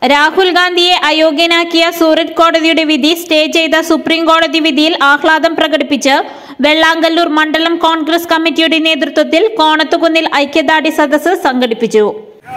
രാഹുൽ ഗാന്ധിയെ അയോഗ്യനാക്കിയ സൂററ്റ് കോടതിയുടെ വിധി സ്റ്റേ ചെയ്ത സുപ്രീം കോടതി വിധിയിൽ ആഹ്ലാദം പ്രകടിപ്പിച്ച് വെള്ളാങ്കല്ലൂർ മണ്ഡലം കോൺഗ്രസ് കമ്മിറ്റിയുടെ നേതൃത്വത്തിൽ കോണത്തുകുന്നിൽ ഐക്യദാർഢ്യ സദസ്സ് സംഘടിപ്പിച്ചു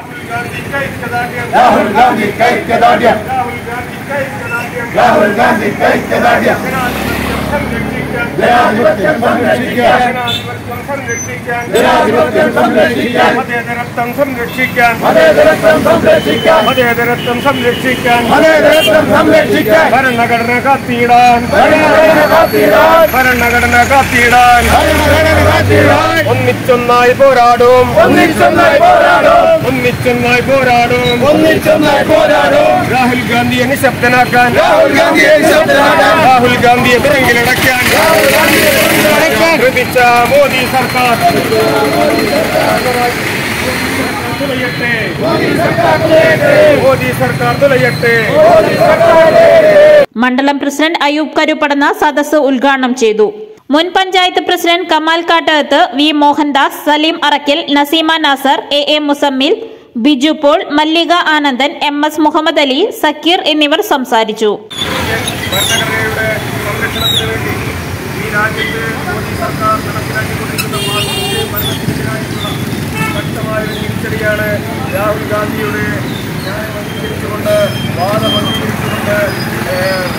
രാഹുൽ ഗാന്ധി കൈക്കദാർഢ്യം രാഹുൽ ഗാന്ധി കൈക്കദാർഢ്യം ജനാധിപത്യം സംരക്ഷിക്കാൻ ജനാധിപത്യം സംരക്ഷിക്കാൻ മതേതരത്വം സംരക്ഷിക്കാൻ മതേതരത്വം സംരക്ഷിക്കാൻ മതേതരത്വം സംരക്ഷിക്കാൻ മതേതരത്വം സംരക്ഷിക്കാൻ ഭരണഘടന കാത്തിടാൻ ഭരണഘടന കാത്തിടാൻ ഭരണഘടന കാത്തിടാൻ ഭരണഘടന കാത്തിടാൻ ഒന്നിച്ചൊന്നായി പോരാടും ഒന്നിച്ചൊന്നായി പോരാടും ഒന്നിച്ചൊന്നായി പോരാടും ഒന്നിച്ചൊന്നായി പോരാടും രാഹുൽ ഗാന്ധിയെ നിശബ്ദനാക്കാൻ രാഹുൽ ഗാന്ധിയെ ശബ്ദനാക്കാൻ രാഹുൽ ഗാന്ധിയെ പിറകിലടക്കാൻ ശ്രമിച്ച മോദി സർക്കാർ തുലയട്ടെ മോദി സർക്കാർ തുലയട്ടെ മണ്ഡലം പ്രസിഡന്റ് അയൂബ് കരുപ്പടന്ന സദസ്സ് ഉദ്ഘാടനം ചെയ്തു മുൻ panchayat president Kamal Kattakath V Mohandas Saleem Arakkal Naseema Nasar A A Muzammil Biju Paul Mallika Anandan M S Muhammad Ali Sakkeer എന്നിവർ സംസാരിച്ചു ഭരണഘടനയുടെ സംരക്ഷണത്തിന് വേണ്ടി ഈ രാജ്യത്ത് മോദി സർക്കാർ നടപ്പിലാക്കിക്കൊണ്ടിരിക്കുന്ന മാർഗത്തിന്റെ ഭരണത്തിനെതിരായിട്ടുള്ള ശക്തമായ ഒരു തിരിച്ചടിയാണ് രാഹുൽ ഗാന്ധിയുടെ ന്യായം അംഗീകരിച്ചുകൊണ്ട് വാദം അംഗീകരിച്ചുകൊണ്ട് ഏഹ്,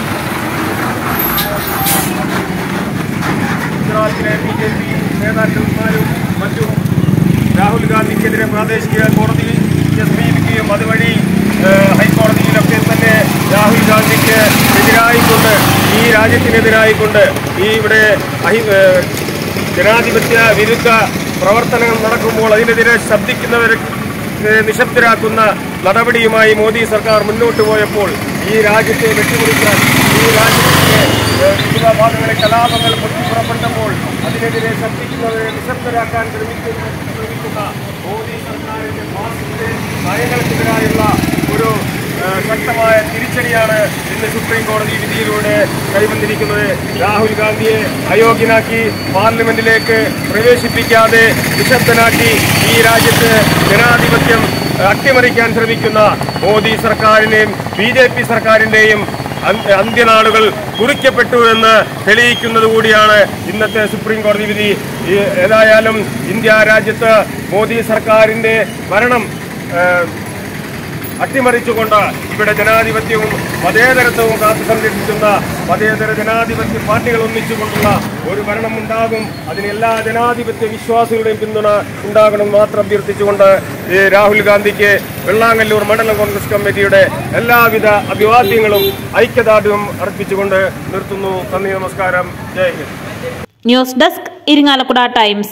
ഗുജറാത്തിലെ ബി ജെ പി നേതാക്കന്മാരും മറ്റും രാഹുൽ ഗാന്ധിക്കെതിരെ പ്രാദേശിക കോടതിയിൽ സമീപിക്കുകയും അതുവഴി ഏഹ്, ഹൈക്കോടതിയിലൊക്കെ തന്നെ രാഹുൽ ഗാന്ധിക്ക് എതിരായിക്കൊണ്ട് ഈ രാജ്യത്തിനെതിരായിക്കൊണ്ട് ഈ ഇവിടെ അഹി ഏഹ്, ജനാധിപത്യ വിരുദ്ധ പ്രവർത്തനങ്ങൾ നടക്കുമ്പോൾ അതിനെതിരെ ശബ്ദിക്കുന്നവരെ ഏഹ്, നിശബ്ദരാക്കുന്ന നടപടിയുമായി മോദി സർക്കാർ മുന്നോട്ട് പോയപ്പോൾ ഈ രാജ്യത്തെ വെട്ടിമുറിക്കാൻ ഈ രാജ്യത്തിന്റെ ഏഹ്, വിവിധ ഭാഗങ്ങളിലെ കലാപങ്ങൾ പൊട്ടിപ്പുറപ്പെട്ടപ്പോൾ അതിനെതിരെ ശബ്ദിക്കുന്നവരെ നിശബ്ദരാക്കാൻ ശ്രമിക്കുന്ന ശ്രമിക്കുന്ന മോദി സർക്കാരിന്റെ മാസത്തിന്റെ നയങ്ങൾക്കെതിരായുള്ള ഒരു ഏഹ്, ശക്തമായ തിരിച്ചടിയാണ് ഇന്ന് സുപ്രീം കോടതി വിധിയിലൂടെ കൈവന്നിരിക്കുന്നത് രാഹുൽ ഗാന്ധിയെ അയോഗ്യനാക്കി പാർലമെന്റിലേക്ക് പ്രവേശിപ്പിക്കാതെ നിശബ്ദനാക്കി ഈ രാജ്യത്ത് ജനാധിപത്യം അട്ടിമറിക്കാൻ ശ്രമിക്കുന്ന മോദി സർക്കാരിനെയും ബി ജെ പി സർക്കാരിന്റെയും അന്ത്യ- അന്ത്യനാളുകൾ കുറിക്കപ്പെട്ടു എന്ന് തെളിയിക്കുന്നത് കൂടിയാണ് ഇന്നത്തെ സുപ്രീം കോടതി വിധി ഈ ഏതായാലും ഇന്ത്യ രാജ്യത്ത് മോദി സർക്കാരിന്റെ ഭരണം ഏഹ്, അട്ടിമറിച്ചുകൊണ്ട് ഇവിടെ ജനാധിപത്യവും മതേതരത്വവും കാത്തു സംരക്ഷിക്കുന്ന മതേതര ജനാധിപത്യ പാർട്ടികൾ ഒന്നിച്ചുകൊണ്ടുള്ള ഒരു ഭരണം ഉണ്ടാകും അതിന് എല്ലാ ജനാധിപത്യ വിശ്വാസികളുടെയും പിന്തുണ ഉണ്ടാകണം മാത്രം അഭ്യർത്ഥിച്ചുകൊണ്ട് ഈ രാഹുൽ ഗാന്ധിക്ക് വെള്ളാങ്ങല്ലൂർ മണ്ഡലം കോൺഗ്രസ് കമ്മിറ്റിയുടെ എല്ലാവിധ അഭിവാദ്യങ്ങളും ഐക്യദാർഢ്യവും അർപ്പിച്ചുകൊണ്ട് നിർത്തുന്നു നന്ദി നമസ്കാരം Jai Hind news desk Irinjalakuda times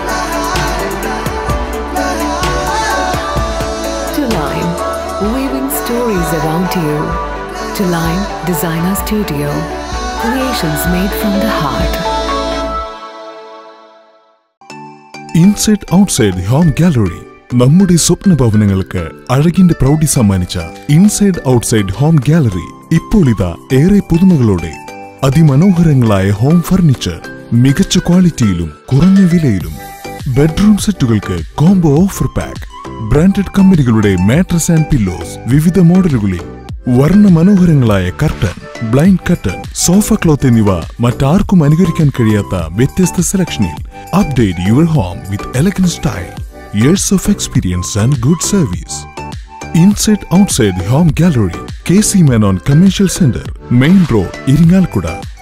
To Line, weaving stories around you. To Line Designer Studio, creations made from the heart. Inside outside home gallery നമ്മുടെ സ്വപ്ന ഭവനങ്ങൾക്ക് അഴകിന്റെ പ്രൗഢി സമ്മാനിച്ച ഇൻസൈഡ് ഔട്ട്സൈഡ് ഹോം ഗാലറി ഇപ്പോൾ ഇതാ ഏറെ പുതുമകളോടെ അതിമനോഹരങ്ങളായ ഹോം ഫർണിച്ചർ മികച്ച ക്വാളിറ്റിയിലും കുറഞ്ഞ വിലയിലും ബെഡ്റൂം സെറ്റുകൾക്ക് കോംബോ ഓഫർ പാക്ക് ബ്രാൻഡഡ് കമ്പനികളുടെ മാട്രസ് ആൻഡ് പില്ലോസ് വിവിധ മോഡലുകളിൽ വർണ്ണ മനോഹരങ്ങളായ curtain blind curtain sofa cloth എന്നിവ മറ്റാർക്കും അനുകരിക്കാൻ കഴിയാത്ത വ്യത്യസ്ത സെലക്ഷനിൽ update your home with elegant style years of experience and good service inside outside home gallery K C Menon commercial centre main road Irinjalakuda